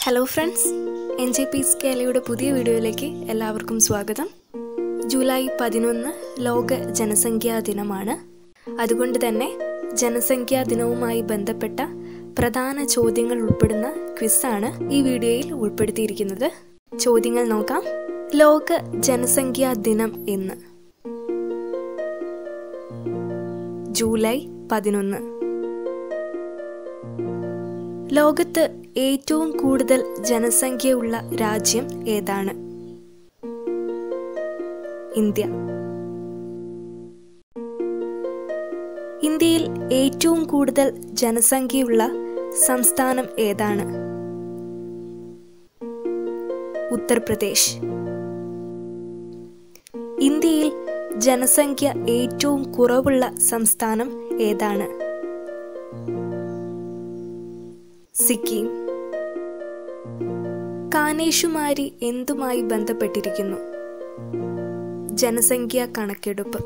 hello friends N J P സ്കേലയുടെ പുതിയ വീഡിയോയിലേക്ക് എല്ലാവർക്കും സ്വാഗതം ജൂലൈ പതിനൊന്ന് ലോക ജനസംഖ്യാ ദിനമാണ് അതുകൊണ്ട് തന്നെ ജനസംഖ്യാ ദിനവുമായി ബന്ധപ്പെട്ട പ്രധാന ചോദ്യങ്ങൾ ഉൾപ്പെടുന്ന ക്വിസാണ് ഈ വീഡിയോയിൽ ഉൾപ്പെടുത്തിയിരിക്കുന്നത് ചോദ്യങ്ങൾ നോക്കാം ലോക ജനസംഖ്യാ ദിനം എന്ന് ജൂലൈ പതിനൊന്ന് ലോകത്ത് ഏറ്റവും കൂടുതൽ ജനസംഖ്യയുള്ള രാജ്യം ഏതാണ് ഇന്ത്യ ഇന്ത്യയിൽ ഏറ്റവും കൂടുതൽ ജനസംഖ്യയുള്ള സംസ്ഥാനം ഏതാണ് ഉത്തർപ്രദേശ് ഇന്ത്യയിൽ ജനസംഖ്യ ഏറ്റവും കുറവുള്ള സംസ്ഥാനം ഏതാണ് സിക്കിം കാനേഷുമാരി എന്തുമായി ബന്ധപ്പെട്ടിരിക്കുന്നു ജനസംഖ്യാ കണക്കെടുപ്പ്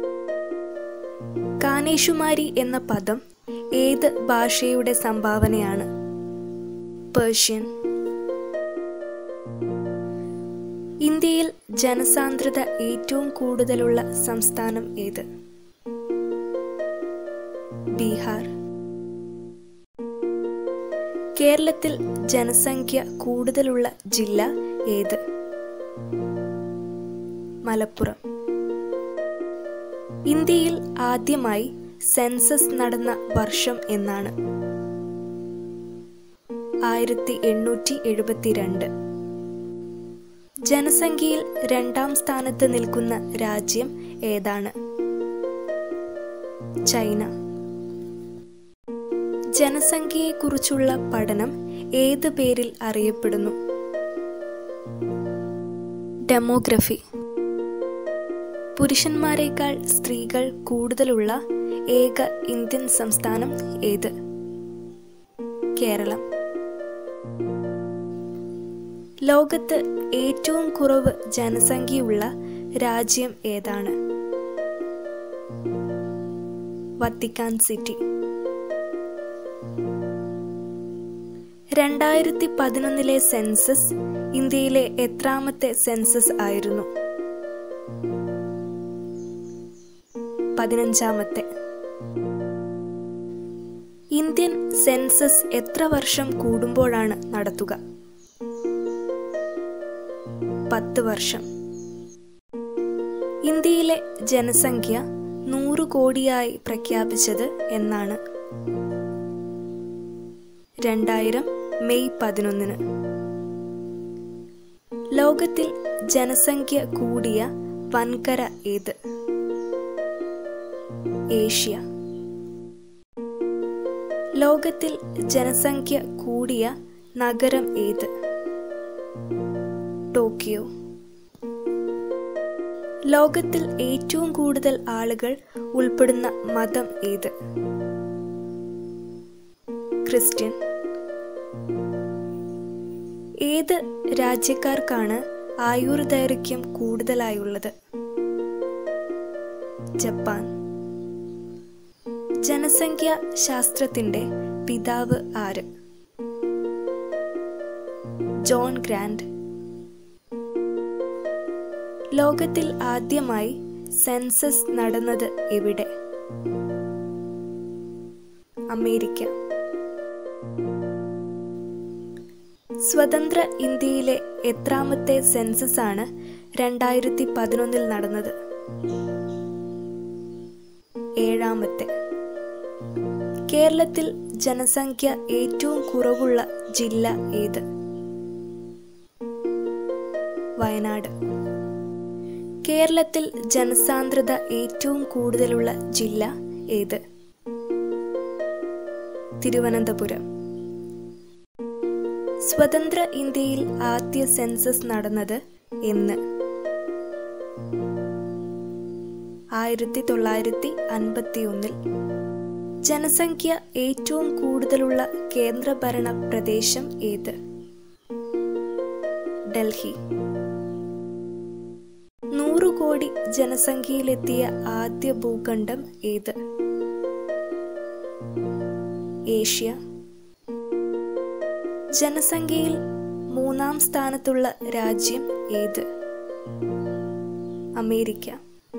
കാനേഷുമാരി എന്ന പദം ഏത് ഭാഷയുടെ സംഭാവനയാണ് പേർഷ്യൻ ഇന്ത്യയിൽ ജനസാന്ദ്രത ഏറ്റവും കൂടുതലുള്ള സംസ്ഥാനം ഏത് ബീഹാർ കേരളത്തിൽ ജനസംഖ്യ കൂടുതലുള്ള ജില്ല ഏത് മലപ്പുറം ഇന്ത്യയിൽ ആദ്യമായി സെൻസസ് നടന്ന വർഷം എന്നാണ് ആയിരത്തി എണ്ണൂറ്റി എഴുപത്തിരണ്ട് ജനസംഖ്യയിൽ രണ്ടാം സ്ഥാനത്ത് നിൽക്കുന്ന രാജ്യം ഏതാണ് ചൈന ജനസംഖ്യയെക്കുറിച്ചുള്ള പഠനം ഏത് പേരിൽ അറിയപ്പെടുന്നു ഡെമോഗ്രഫി പുരുഷന്മാരെക്കാൾ സ്ത്രീകൾ കൂടുതലുള്ള ഏക ഇന്ത്യൻ സംസ്ഥാനം ഏത് കേരളം ലോകത്ത് ഏറ്റവും കുറവ് ജനസംഖ്യയുള്ള രാജ്യം ഏതാണ് വത്തിക്കാൻ സിറ്റി രണ്ടായിരത്തി പതിനൊന്നിലെ സെൻസസ് ഇന്ത്യയിലെ എത്രാമത്തെ സെൻസസ് ആയിരുന്നു പതിനഞ്ചാമത്തെ ഇന്ത്യൻ സെൻസസ് എത്ര വർഷം കൂടുമ്പോഴാണ് നടത്തുക പത്ത് വർഷം ഇന്ത്യയിലെ ജനസംഖ്യ നൂറ് കോടിയായി പ്രഖ്യാപിച്ചത് എന്നാണ് രണ്ടായിരം മെയ് പതിനൊന്നിന് ലോകത്തിൽ ജനസംഖ്യ കൂടിയ വൻകര ഏത് ഏഷ്യ ലോകത്തിൽ ജനസംഖ്യ കൂടിയ നഗരം ഏത് ടോക്കിയോ ലോകത്തിൽ ഏറ്റവും കൂടുതൽ ആളുകൾ ഉൾപ്പെടുന്ന മതം ഏത് ക്രിസ്ത്യൻ ഏത് രാജ്യക്കാർക്കാണ് ആയുർദൈർഘ്യം കൂടുതലായുള്ളത് ജപ്പാൻ ജനസംഖ്യ ശാസ്ത്രത്തിന്റെ പിതാവ് ആര് ജോൺ ഗ്രാൻഡ് ലോകത്തിൽ ആദ്യമായി സെൻസസ് നടന്നത് എവിടെ അമേരിക്ക സ്വതന്ത്ര ഇന്ത്യയിലെ എത്രാമത്തെ സെൻസസ് ആണ് രണ്ടായിരത്തി പതിനൊന്നിൽ നടന്നത് ഏഴാമത്തെ കേരളത്തിൽ ജനസംഖ്യ ഏറ്റവും കുറവുള്ള ജില്ല ഏത് വയനാട് കേരളത്തിൽ ജനസാന്ദ്രത ഏറ്റവും കൂടുതലുള്ള ജില്ല ഏത് തിരുവനന്തപുരം സ്വതന്ത്ര ഇന്ത്യയിൽ ആദ്യ സെൻസസ് നടന്നത് എന്ന് ആയിരത്തി തൊള്ളായിരത്തി അൻപത്തി ഒന്നിൽ ജനസംഖ്യ ഏറ്റവും കൂടുതലുള്ള കേന്ദ്രഭരണ പ്രദേശം ഏത് ഡൽഹി നൂറു കോടി ജനസംഖ്യയിലെത്തിയ ആദ്യ ഭൂഖണ്ഡം ഏത് ഏഷ്യ ജനസംഖ്യയിൽ മൂന്നാം സ്ഥാനത്തുള്ള രാജ്യം ഏത് അമേരിക്ക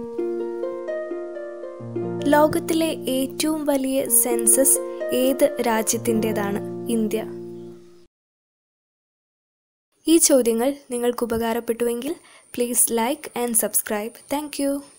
ലോകത്തിലെ ഏറ്റവും വലിയ സെൻസസ് ഏത് രാജ്യത്തിൻ്റെതാണ് ഇന്ത്യ ഈ ചോദ്യങ്ങൾ നിങ്ങൾക്ക് ഉപകാരപ്പെട്ടുവെങ്കിൽ please like and subscribe thank